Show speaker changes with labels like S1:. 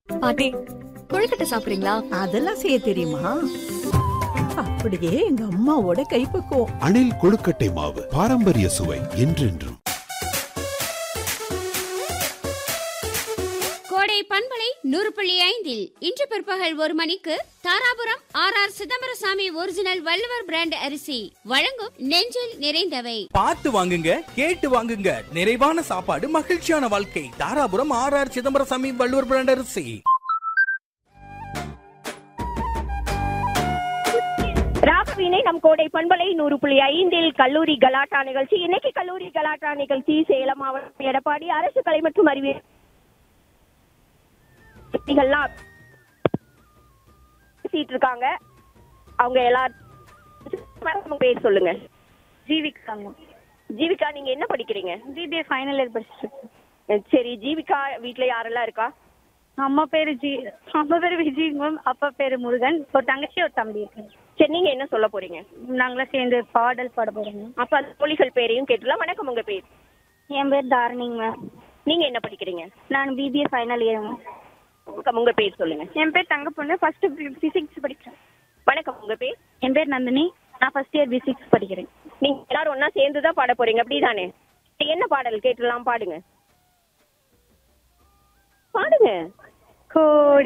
S1: பாட்டி கொழுக்கட்டை சாப்பிடுறீங்களா
S2: அதெல்லாம் செய்ய தெரியுமா அப்படியே எங்க அம்மாவோட கைப்பக்குவம்
S3: அணில் கொழுக்கட்டை மாவு பாரம்பரிய சுவை என்றென்றும்
S4: கோடை பண்பலை நூறு புள்ளி ஐந்தில் இன்று பிற்பகல் ஒரு மணிக்கு Dharapuram R R Chidambaraswami original Valluvar brand அரிசி வழங்கும் நெஞ்சில் நிறைந்தவை
S5: பார்த்து வாங்குங்க கேட்டு வாங்குங்க நிறைவான சாப்பாடு மகிழ்ச்சியான வாழ்க்கை Dharapuram R R Chidambaraswami Valluvar brand அரிசி
S6: ராகவினை நம் கோடை பண்பலை நூறு புள்ளி ஐந்தில் கல்லூரி கலாட்டா நிகழ்ச்சி இன்னைக்கு கல்லூரி கலாட்டா நிகழ்ச்சி சேலம் மாவட்டம் எடப்பாடி அரசு கலை மற்றும் அறிவியல் வித்திகள்லாம் பேசிட்டு இருக்காங்க அவங்க எல்லாரும் உங்க பேர் சொல்லுங்க
S7: ஜீவிகாங்க
S6: ஜீவிகா நீங்க என்ன படிக்கிறீங்க
S7: பிபிஏ ஃபைனல் இயர் படிச்சுட்டு இருக்கேன்.
S6: அஹ் சரி ஜீவிகா வீட்ல யாரெல்லாம் இருக்கா
S7: அம்மா பேரு ஜி அம்மா பேரு விஜய்ங்க அப்பா பேரு முருகன் ஒரு தங்கச்சி ஒரு தம்பி இருக்கு
S6: சரி நீங்க என்ன சொல்ல போறீங்க
S7: நாங்களாம் சேர்ந்து பாடல் பாட போறோங்க
S6: அப்ப அந்த தோழிகள் பேரையும் கேட்டுலாம் வணக்கம் உங்க பேர்
S7: என் பேர் தாரணிங்க மேம்
S6: நீங்க என்ன படிக்கிறீங்க
S7: நான் பிபிஏ ஃபைனல் இயருங்க
S6: வணக்கம் உங்க பேர் சொல்லுங்க
S7: என் பேர் தங்க பொண்ணு ஃபர்ஸ்ட் பிசிக்ஸ் படிக்கிறேன்
S6: வணக்கம் உங்க பேர்
S7: என் பேர் நந்தினி நான் ஃபர்ஸ்ட் இயர் பிசிக்ஸ் படிக்கிறேன்
S6: நீங்க எல்லாரும் ஒண்ணா சேர்ந்து தான் பாட போறீங்க அப்படிதானே என்ன பாடல் கேட்டுலாம் பாடுங்க பாடுங்க
S7: கோடை